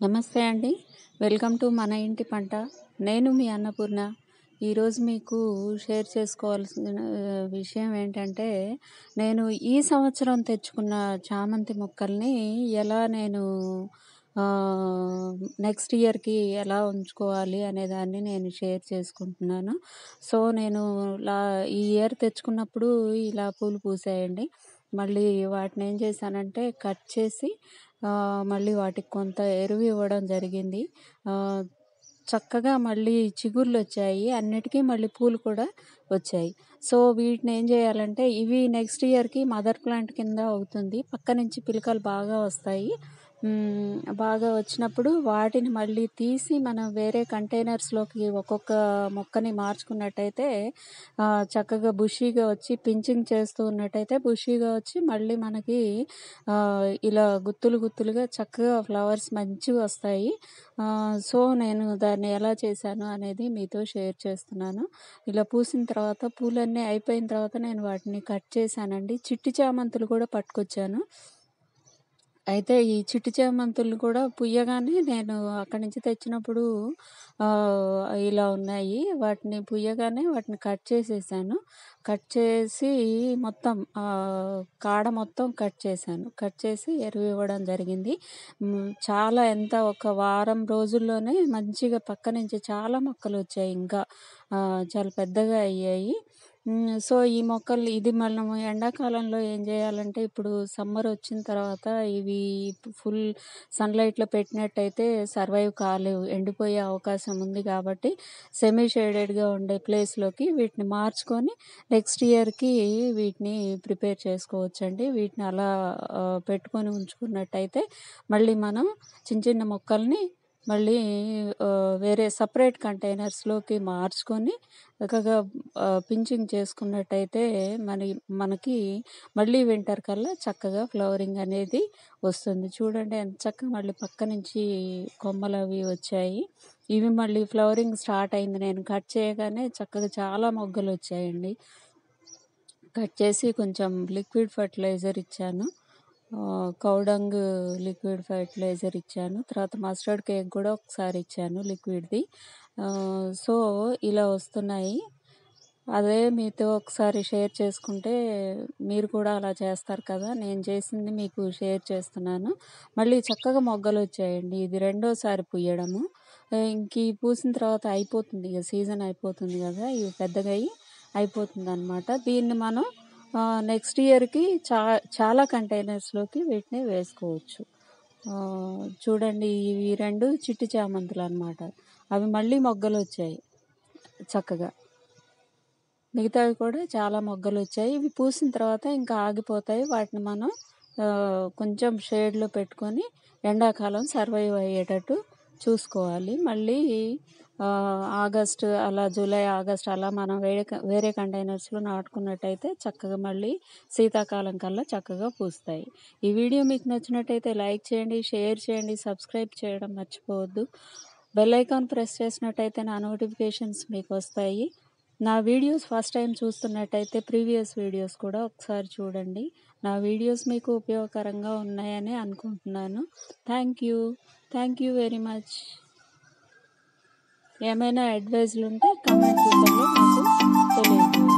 నమస్తే అండి. Welcome to మన ఇంటి పంట. నేను మీ అన్నపూర్ణ. ఈరోజు మీకు షేర్ చేసుకోవాల్సిన ఆహ్, విషయం ఏంటంటే, నేను ఈ సంవత్సరం తెచ్చుకున్న చామంతి మొక్కల్ని ఎలా నేను ఆహ్, నెక్స్ట్ ఇయర్‌కి ఎలా ఉంచుకోవాలి అనే దాన్ని నేను షేర్ చేసుకుంటున్నాను. సో, నేను లా ఈ ఇయర్ తెచ్చుకున్నప్పుడు ఇలా పూలు పూసాయండి. మళ్ళీ వాటినేం చేశానంటే కట్ చేసి ఆహ్, మళ్ళీ వాటికి కొంత ఎరువు ఇవ్వడం జరిగింది. ఆహ్, చక్కగా మళ్ళీ చిగుర్లొచ్చాయి. అన్నిటికి మళ్ళీ పూలు కూడా వచ్చాయి. సో, వీటినేం చేయాలంటే ఇవి నెక్స్ట్ ఇయర్‌కి మదర్ ప్లాంట్ కింద అవుతుంది. పక్క నుంచి పిలకలు బాగా వస్తాయి. హ్మ్. బాగా వచ్చినప్పుడు వాటిని మళ్ళీ తీసి మనం వేరే కంటైనర్స్‌లోకి ఒక్కొక్క మొక్కని మార్చుకున్నట్టయితే ఆహ్, చక్కగా బుషీగా వచ్చి పించింగ్ చేస్తూ ఉన్నట్టయితే బుషీగా వచ్చి మళ్ళీ మనకి ఆహ్, ఇలా గుత్తులు గుత్తులుగా చక్కగా ఫ్లవర్స్ మంచిగొస్తాయి. ఆహ్, సో, నేను దాన్ని ఎలా చేశాను అనేది మీతో షేర్ చేస్తున్నాను. ఇలా పూసిన తర్వాత పూలన్నీ అయిపోయిన తర్వాత నేను వాటిని కట్ చేశానండి. చిట్టి చామంతులు కూడా పట్టుకొచ్చాను. అయితే ఈ చిట్టి చామంతులు కూడా పుయ్యగానే నేను అక్కడి నుంచి తెచ్చినప్పుడు ఆహ్, ఇలా ఉన్నాయి. వాటిని పుయ్యగానే వాటిని కట్ చేసేసాను. కట్ చేసి మొత్తం ఆహ్, కాడ మొత్తం కట్ చేశాను. కట్ చేసి ఎరువు ఇవ్వడం జరిగింది. హ్మ్. చాలా ఎంత ఒక వారం రోజుల్లోనే మంచిగా పక్క నుంచి చాలా మొక్కలొచ్చాయి ఇంకా. ఆహ్, చాలా పెద్దగా అయ్యాయి. హ్మ్. సో, ఈ మొక్కలు ఇది మనము ఎండాకాలంలో ఏం చేయాలంటే ఇప్పుడు సమ్మర్ వచ్చిన తర్వాత ఇవి ఫుల్ సన్‌లైట్‌లో పెట్టినట్టయితే సర్వైవ్ కాలేవు. ఎండిపోయే అవకాశం ఉంది కాబట్టి సెమీ షేడెడ్‌గా ఉండే ప్లేస్‌లోకి వీటిని మార్చుకొని నెక్స్ట్ ఇయర్‌కి వీటిని ప్రిపేర్ చేసుకోవచ్చండి. వీటిని అలా ఆహ్, పెట్టుకొని ఉంచుకున్నట్టయితే మళ్ళీ మనం చిన్న చిన్న మొక్కల్ని మళ్ళీ ఆహ్, వేరే సెపరేట్ కంటైనర్స్‌లోకి మార్చుకొని చక్కగా ఆహ్, పించింగ్ చేసుకున్నట్టయితే మరి మనకి మళ్ళీ వింటర్ కల్లా చక్కగా ఫ్లవరింగ్ అనేది వస్తుంది. చూడండి ఎంత చక్కగా మళ్ళీ పక్క నుంచి కొమ్మలవి వచ్చాయి. ఇవి మళ్ళీ ఫ్లవరింగ్ స్టార్ట్ అయింది. నేను కట్ చేయగానే చక్కగా చాలా మొగ్గలొచ్చాయండి. కట్ చేసి కొంచెం లిక్విడ్ ఫెర్టిలైజర్ ఇచ్చాను. ఆహ్, కౌ డంగ్ లిక్విడ్ ఫెర్టిలైజర్ ఇచ్చాను. తర్వాత మస్టర్డ్ కేక్ కూడా ఒకసారి ఇచ్చాను లిక్విడ్‌ది. ఆహ్, సో, ఇలా వస్తున్నాయి. అదే మీతో ఒకసారి షేర్ చేసుకుంటే మీరు కూడా అలా చేస్తారు కదా! నేను చేసింది మీకు షేర్ చేస్తున్నాను. మళ్ళీ చక్కగా మొగ్గలొచ్చాయండి. ఇది రెండోసారి పూయడము. ఆహ్, ఇంక ఈ పూసిన తర్వాత అయిపోతుంది. ఇగ సీజన్ అయిపోతుంది కదా! ఇవి పెద్దగయ్యి అయిపోతుందనమాట. దీన్ని మనం ఆహ్, నెక్స్ట్ ఇయర్‌కి చా చాలా కంటైనర్స్‌లోకి వీటిని వేసుకోవచ్చు. ఆహ్, చూడండి ఇవి 2 చిట్టి చామంతులనమాట. అవి మళ్ళీ మొగ్గలొచ్చాయి చక్కగా. మిగతావి కూడా చాలా మొగ్గలొచ్చాయి. ఇవి పూసిన తర్వాత ఇంకా ఆగిపోతాయి. వాటిని మనం ఆహ్, కొంచెం షేడ్‌లో పెట్టుకొని ఎండాకాలం సర్వైవ్ అయ్యేటట్టు చూసుకోవాలి. మళ్ళీ ఆహ్, ఆగస్టు అలా జూలై, ఆగస్ట్ అలా మనం వేరే క వేరే కంటైనర్స్‌లో నాటుకున్నట్టయితే చక్కగా మళ్ళీ శీతాకాలం కల్లా చక్కగా పూస్తాయి. ఈ వీడియో మీకు నచ్చినట్టయితే లైక్ చేయండి, షేర్ చేయండి, సబ్స్క్రైబ్ చేయడం మర్చిపోవద్దు. బెల్ ఐకాన్ ప్రెస్ చేసినట్టయితే నా నోటిఫికేషన్స్ మీకొస్తాయి. నా వీడియోస్ ఫస్ట్ టైమ్ చూస్తున్నట్టయితే ప్రీవియస్ వీడియోస్ కూడా ఒకసారి చూడండి. నా వీడియోస్ మీకు ఉపయోగకరంగా ఉన్నాయని అనుకుంటున్నాను. Thank you. Thank you very much. ఏమైనా అడ్వైజ్‌లుంటే కామెంట్ రూపంలో నాకు తెలియజేయండి.